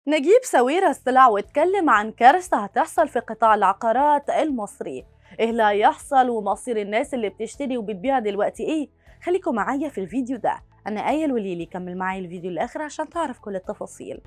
نجيب ساويرس طلع واتكلم عن كارثة هتحصل في قطاع العقارات المصري ايه اللي هيحصل ومصير الناس اللي بتشتري وبتبيع دلوقتي ايه خليكم معايا في الفيديو ده انا آية الوليلي كمل معايا الفيديو الاخر عشان تعرف كل التفاصيل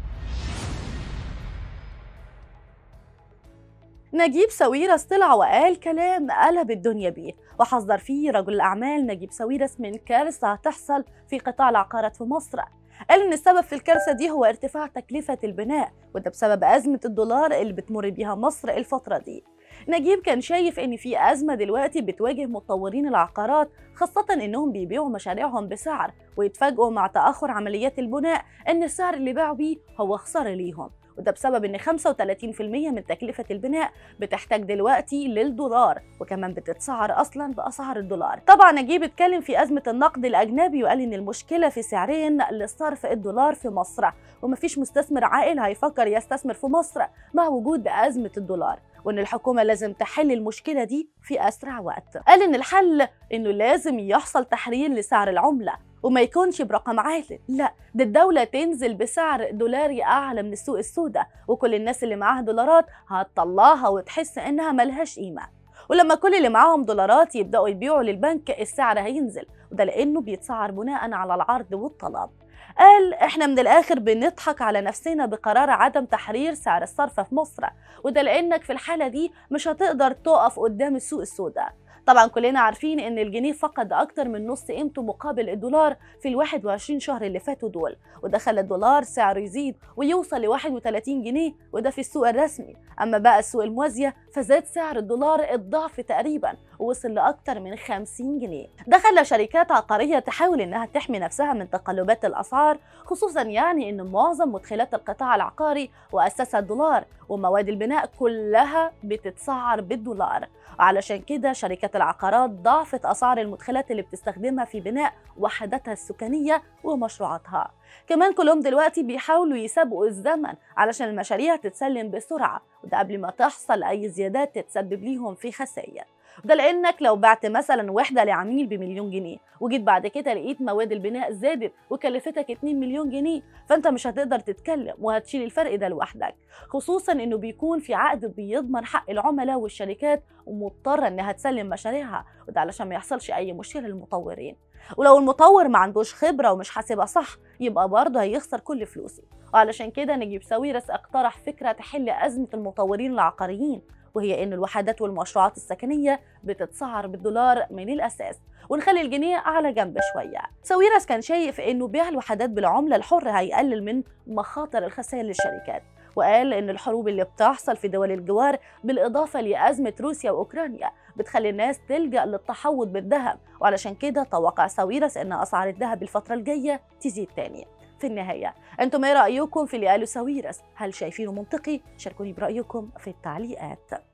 نجيب ساويرس طلع وقال كلام قلب الدنيا بيه وحذر فيه رجل الأعمال نجيب ساويرس من كارثة هتحصل في قطاع العقارات في مصر قال إن السبب في الكارثة دي هو ارتفاع تكلفة البناء وده بسبب أزمة الدولار اللي بتمر بيها مصر الفترة دي نجيب كان شايف ان في ازمه دلوقتي بتواجه مطورين العقارات خاصه انهم بيبيعوا مشاريعهم بسعر ويتفاجئوا مع تاخر عمليات البناء ان السعر اللي باعوا بيه هو خساره ليهم وده بسبب ان 35% من تكلفه البناء بتحتاج دلوقتي للدولار وكمان بتتسعر اصلا باسعار الدولار طبعا نجيب اتكلم في ازمه النقد الاجنبي وقال ان المشكله في سعرين لصرف الدولار في مصر ومفيش مستثمر عاقل هيفكر يستثمر في مصر مع وجود ازمه الدولار وان الحكومه لازم تحل المشكله دي في اسرع وقت قال ان الحل انه لازم يحصل تحرير لسعر العمله وما يكونش برقم عالي لا ده الدولة تنزل بسعر دولاري أعلى من السوق السوداء وكل الناس اللي معاها دولارات هتطلعها وتحس إنها ملهاش قيمة ولما كل اللي معاهم دولارات يبدأوا يبيعوا للبنك السعر هينزل وده لأنه بيتسعر بناء على العرض والطلب قال احنا من الاخر بنضحك على نفسنا بقرار عدم تحرير سعر الصرف في مصر وده لانك في الحاله دي مش هتقدر تقف قدام السوق السوداء طبعا كلنا عارفين ان الجنيه فقد اكتر من نص قيمته مقابل الدولار في ال 21 شهر اللي فاتوا دول وده خلى الدولار سعره يزيد ويوصل ل 31 جنيه وده في السوق الرسمي اما بقى السوق الموازيه فزاد سعر الدولار الضعف تقريبا ووصل لاكتر من 50 جنيه ده خلى شركات عقاريه تحاول انها تحمي نفسها من تقلبات الاسعار خصوصا يعني ان معظم مدخلات القطاع العقاري واسسها الدولار ومواد البناء كلها بتتسعر بالدولار وعلشان كده شركات العقارات ضعفت اسعار المدخلات اللي بتستخدمها في بناء وحداتها السكنيه ومشروعاتها كمان كلهم دلوقتي بيحاولوا يسابقوا الزمن علشان المشاريع تتسلم بسرعه وده قبل ما تحصل اي زيادات تتسبب ليهم في خسائر ده لانك لو بعت مثلا وحده لعميل بمليون جنيه وجيت بعد كده لقيت مواد البناء زادت وكلفتك 2 مليون جنيه فانت مش هتقدر تتكلم وهتشيل الفرق ده لوحدك خصوصا انه بيكون في عقد بيضمن حق العملاء والشركات ومضطره انها تسلم مشاريعها وده علشان ما يحصلش اي مشكله للمطورين ولو المطور ما عندوش خبره ومش حاسبها صح يبقى برضه هيخسر كل فلوسه وعلشان كده نجيب ساويرس اقترح فكره تحل ازمه المطورين العقاريين وهي ان الوحدات والمشروعات السكنيه بتتسعر بالدولار من الاساس ونخلي الجنيه على جنب شويه ساويرس كان شايف انه بيع الوحدات بالعمله الحره هيقلل من مخاطر الخسائر للشركات وقال ان الحروب اللي بتحصل في دول الجوار بالاضافه لازمه روسيا واوكرانيا بتخلي الناس تلجا للتحوط بالذهب وعلشان كده توقع ساويرس ان اسعار الذهب الفتره الجايه تزيد تاني في النهايه انتم ايه رايكم في اللي قاله ساويرس هل شايفينه منطقي شاركوني برايكم في التعليقات